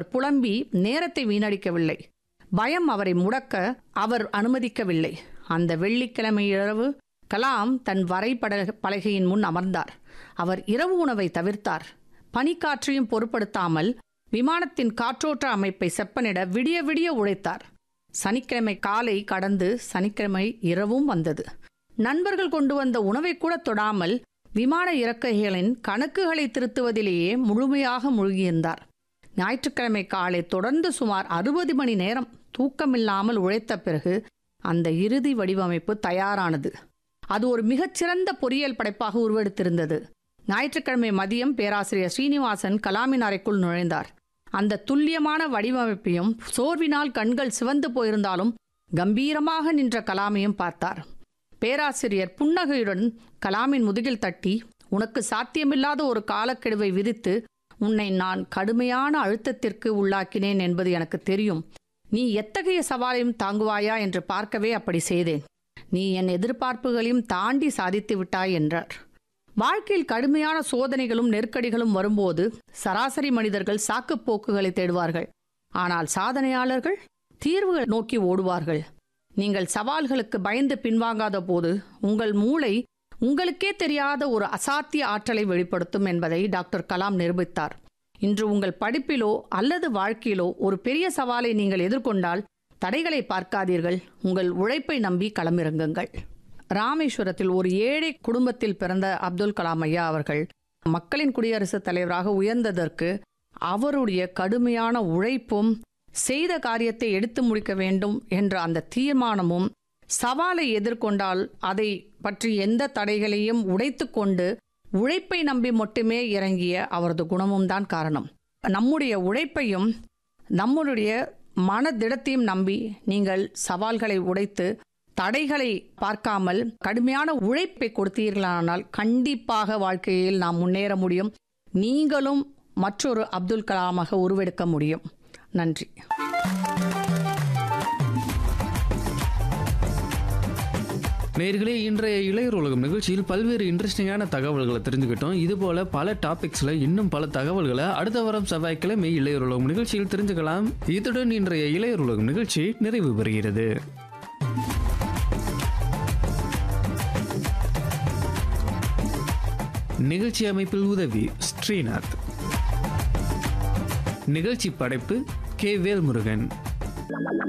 புலம்பி நேரத்தை வீணடிக்கவில்லை பயம் அவரை முடக்க அவர் அனுமதிக்கவில்லை அந்த வெள்ளிக்கிழமை இரவு கலாம் தன் வரைபட பலகையின் முன் அமர்ந்தார் அவர் இரவு உணவை தவிர்த்தார் பனிக்காற்றையும் பொருட்படுத்தாமல் விமானத்தின் காற்றோட்ட அமைப்பை செப்பனிட விடிய விடிய உழைத்தார் சனிக்கிழமை காலை கடந்து சனிக்கிழமை இரவும் வந்தது நண்பர்கள் கொண்டு வந்த உணவை கூட தொடாமல் விமான இறக்கைகளின் கணக்குகளை திருத்துவதிலேயே முழுமையாக மூழ்கியிருந்தார் ஞாயிற்றுக்கிழமை காலை தொடர்ந்து சுமார் அறுபது மணி நேரம் தூக்கமில்லாமல் உழைத்த பிறகு அந்த இறுதி வடிவமைப்பு தயாரானது அது ஒரு மிகச்சிறந்த பொறியியல் படைப்பாக உருவெடுத்திருந்தது ஞாயிற்றுக்கிழமை மதியம் பேராசிரியர் ஸ்ரீனிவாசன் கலாமின் அறைக்குள் நுழைந்தார் அந்த துல்லியமான வடிவமைப்பையும் சோர்வினால் கண்கள் சிவந்து போயிருந்தாலும் கம்பீரமாக நின்ற கலாமையும் பார்த்தார் பேராசிரியர் புன்னகையுடன் கலாமின் முதுகில் தட்டி உனக்கு சாத்தியமில்லாத ஒரு காலக்கெடுவை விதித்து உன்னை நான் கடுமையான அழுத்தத்திற்கு உள்ளாக்கினேன் என்பது எனக்கு தெரியும் நீ எத்தகைய சவாலையும் தாங்குவாயா என்று பார்க்கவே அப்படி செய்தேன் நீ என் எதிர்பார்ப்புகளையும் தாண்டி சாதித்து விட்டாய் என்றார் வாழ்க்கையில் கடுமையான சோதனைகளும் நெருக்கடிகளும் வரும்போது சராசரி மனிதர்கள் சாக்குப் போக்குகளை தேடுவார்கள் ஆனால் சாதனையாளர்கள் தீர்வுகள் நோக்கி ஓடுவார்கள் நீங்கள் சவால்களுக்கு பயந்து பின்வாங்காத போது உங்கள் மூளை உங்களுக்கே தெரியாத ஒரு அசாத்திய ஆற்றலை வெளிப்படுத்தும் என்பதை டாக்டர் கலாம் நிரூபித்தார் இன்று உங்கள் படிப்பிலோ அல்லது வாழ்க்கையிலோ ஒரு பெரிய சவாலை நீங்கள் எதிர்கொண்டால் தடைகளை பார்க்காதீர்கள் உங்கள் உழைப்பை நம்பி களமிறங்குங்கள் ராமேஸ்வரத்தில் ஒரு ஏழை குடும்பத்தில் பிறந்த அப்துல் கலாம் ஐயா அவர்கள் மக்களின் குடியரசுத் தலைவராக உயர்ந்ததற்கு அவருடைய கடுமையான உழைப்பும் செய்த காரியத்தை எடுத்து முடிக்க வேண்டும் என்ற அந்த தீர்மானமும் சவாலை எதிர்கொண்டால் அதை பற்றி எந்த தடைகளையும் உடைத்துக்கொண்டு உழைப்பை நம்பி மட்டுமே இறங்கிய அவரது குணமும் தான் காரணம் நம்முடைய உழைப்பையும் நம்முடைய மனதிடத்தையும் நம்பி நீங்கள் சவால்களை உடைத்து தடைகளை பார்க்காமல் கடுமையான உழைப்பை கொடுத்தீர்களானால் கண்டிப்பாக வாழ்க்கையில் நாம் முன்னேற முடியும் நீங்களும் மற்றொரு அப்துல் கலாமாக உருவெடுக்க முடியும் நன்றி நேர்களே இன்றைய இளையர் உலகம் நிகழ்ச்சியில் பல்வேறு இன்ட்ரெஸ்டிங்கான தகவல்களை தெரிஞ்சுக்கிட்டோம் இது போல பல டாபிக்ஸ்ல இன்னும் பல தகவல்களை அடுத்த வாரம் செவ்வாய்க்கிழமை இளையர் உலகம் நிகழ்ச்சியில் தெரிஞ்சுக்கலாம் இத்துடன் இன்றைய இளையர் உலகம் நிகழ்ச்சி நிறைவு பெறுகிறது நிகழ்ச்சி அமைப்பில் உதவி ஸ்ரீநாத் நிகழ்ச்சி படைப்பு கே வேல்முருகன்